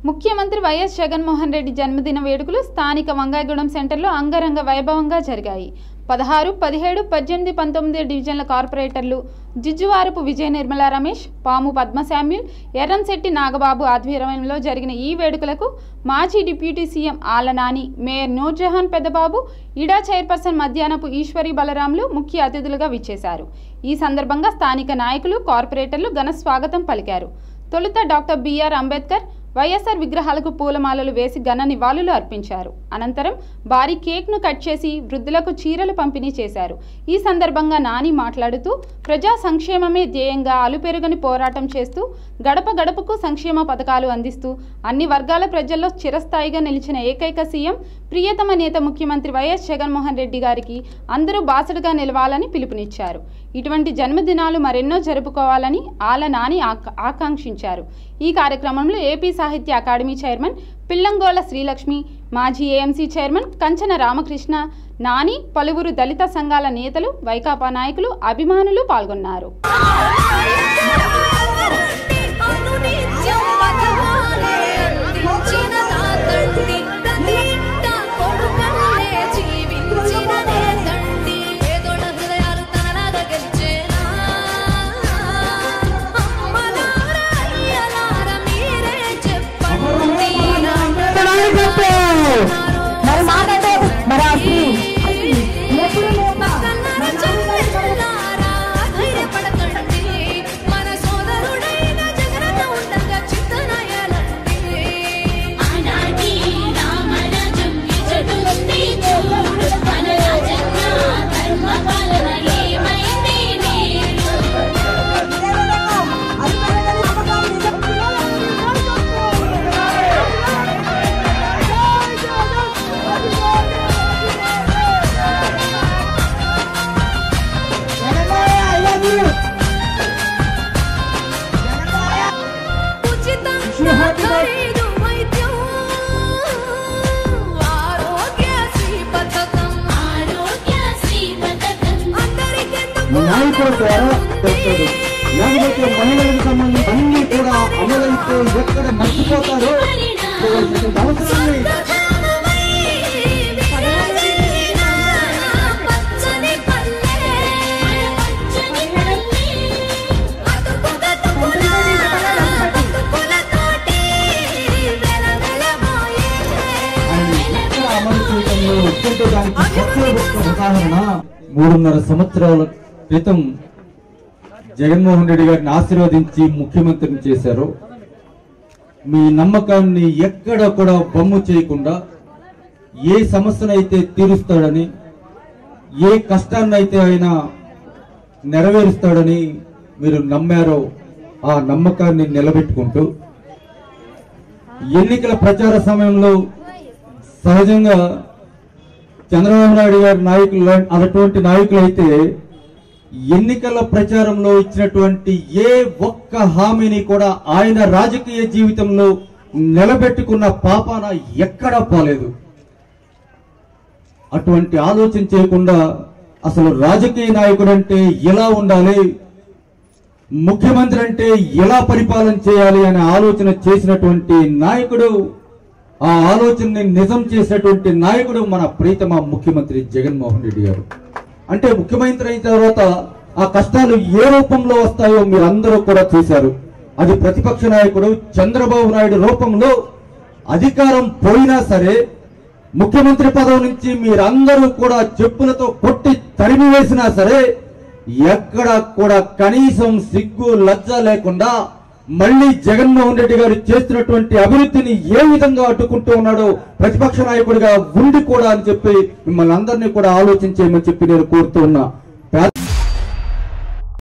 ముఖ్యమంత్రి వైఎస్ జగన్మోహన్ రెడ్డి జన్మదిన వేడుకలు స్థానిక వంగాయగూడెం సెంటర్లో అంగరంగ వైభవంగా జరిగాయి పదహారు పదిహేడు పద్దెనిమిది పంతొమ్మిది డివిజన్ల కార్పొరేటర్లు జిజ్జువారపు విజయ నిర్మలా రమేష్ పాము పద్మశామ్యుల్ ఎర్రంశెట్టి నాగబాబు ఆధ్వర్యంలో జరిగిన ఈ వేడుకలకు మాజీ deputy CM Alla Nani mayor Noorjahan Peddababu ఇడా చైర్పర్సన్ మధ్యాహ్నపు ఈశ్వరి బలరాంలు ముఖ్య అతిథులుగా విచ్చేశారు ఈ సందర్భంగా స్థానిక నాయకులు కార్పొరేటర్లు ఘన స్వాగతం పలికారు తొలుత డాక్టర్ బిఆర్ అంబేద్కర్ వైఎస్ఆర్ విగ్రహాలకు పూలమాలలు వేసి ఘన నివాళులు అర్పించారు అనంతరం భారీ కేక్ను కట్ చేసి వృద్ధులకు చీరలు పంపిణీ చేశారు ఈ సందర్భంగా నాని మాట్లాడుతూ ప్రజా సంక్షేమమే ధ్యేయంగా అలుపెరుగని పోరాటం చేస్తూ గడప గడపకు సంక్షేమ పథకాలు అందిస్తూ అన్ని వర్గాల ప్రజల్లో చిరస్థాయిగా నిలిచిన ఏకైక సీఎం ప్రియతమ నేత ముఖ్యమంత్రి వైఎస్ జగన్మోహన్ రెడ్డి గారికి అందరూ బాసటగా నిలవాలని పిలుపునిచ్చారు ఇటువంటి జన్మదినాలు మరెన్నో జరుపుకోవాలని ఆల నాని ఆక- ఆకాంక్షించారు ఈ కార్యక్రమంలో ఏపీ సాహిత్య అకాడమీ చైర్మన్ పిల్లంగోల శ్రీలక్ష్మి మాజీ ఏఎంసీ చైర్మన్ కంచన రామకృష్ణ నాని పలువురు దళిత సంఘాల నేతలు వైకాపా నాయకులు అభిమానులు పాల్గొన్నారు అనునిత్యం పథకాలే అందించిన నా తండ్రి ప్రతిష్ట కొడుకల్లే జీవించినదే తండ్రి పేదోళ్ళ హృదయాలు తనలాగా గెలిచేలా అమ్మలారా అయ్యలారా మీరే చెప్పండి మరి మాకంటే మరి ఆ స్త్రీ ఎప్పుడు లేక పక్కన చెల్లెళ్ళారా ధైర్యపడకండి మన సోదరుడైన జగనన్న ఉండగా చింతనయలండి ఆనాటి రామరాజం ఇచటుంది చూడు మన రాజన్న ధర్మ పాలన ఏమైంది నేడు ఉచితంగా ఖరీదు వైద్యం ఆరోగ్యశ్రీ పథకం ఆరోగ్యశ్రీ పథకం అందరికెందుకు నాయకుల ద్వారా తెస్తాడు లేకపోతే మహిళలకు సంబంధించి అన్ని కూడా అమలైతే ఎక్కడ మర్చిపోతారో చేయవలసినటువంటి అవసరం లేదు సొంతదానమై విరజిల్లిన పచ్చని పల్లె పచ్చని పల్లె అతుకుగతుకుల బతుకులతోటి వెలవెలబోయే ఆయన ఎక్కడ అమలు చేయడంలో వచ్చేటే దానికి ఒకే ఒక్క ఉదాహరణ మూడున్నర సంవత్సరాల క్రితం జగన్మోహన్ రెడ్డి గారిని ఆశీర్వదించి ముఖ్యమంత్రిని చేశారు మీ నమ్మకాన్ని ఎక్కడ కూడా బొమ్ము చేయకుండా ఏ సమస్యనైతే తీరుస్తాడని ఏ కష్టాన్నైతే ఆయన నెరవేరుస్తాడని మీరు నమ్మారో ఆ నమ్మకాన్ని నిలబెట్టుకుంటూ ఎన్నికల ప్రచార సమయంలో సహజంగా చంద్రబాబు నాయుడు గారి నాయకులు లా- అటువంటి నాయకులు అయితే ఎన్నికల ప్రచారంలో ఇచ్చినటువంటి ఏ ఒక్క హామీని కూడా ఆయన రాజకీయ జీవితంలో నిలబెట్టుకున్న పాపాన ఎక్కడా పోలేదు అటువంటి ఆలోచన చేయకుండా అసలు రాజకీయ నాయకుడు అంటే ఎలా ఉండాలి ముఖ్యమంత్రి అంటే ఎలా పరిపాలన చేయాలి అనే ఆలోచన చేసినటువంటి నాయకుడు ఆ ఆలోచనని నిజం చేసినటువంటి నాయకుడు మన ప్రీతమ ముఖ్యమంత్రి జగన్మోహన్ రెడ్డి గారు అంటే ముఖ్యమంత్రి అయిన తర్వాత ఆ కష్టాలు ఏ రూపంలో వస్తాయో మీరందరూ కూడా చూశారు అది ప్రతిపక్ష నాయకుడు చంద్రబాబు నాయుడు రూపంలో అధికారం పోయినా సరే ముఖ్యమంత్రి పదవి నుంచి మీరందరూ కూడా చెప్పులతో కొట్టి తరిమి వేసినా సరే ఎక్కడ కూడా కనీసం సిగ్గు లజ్జ లేకుండా మళ్ళీ జగన్మోహన్ రెడ్డి గారు చేస్తున్నటువంటి అభివృద్ధిని ఏ విధంగా అడ్డుకుంటూ ఉన్నాడో ప్రతిపక్ష నాయకుడిగా ఉండి కూడా అని చెప్పి మిమ్మల్ని అందరినీ కూడా ఆలోచించేయమని చెప్పి నేను కోరుతూ ఉన్నా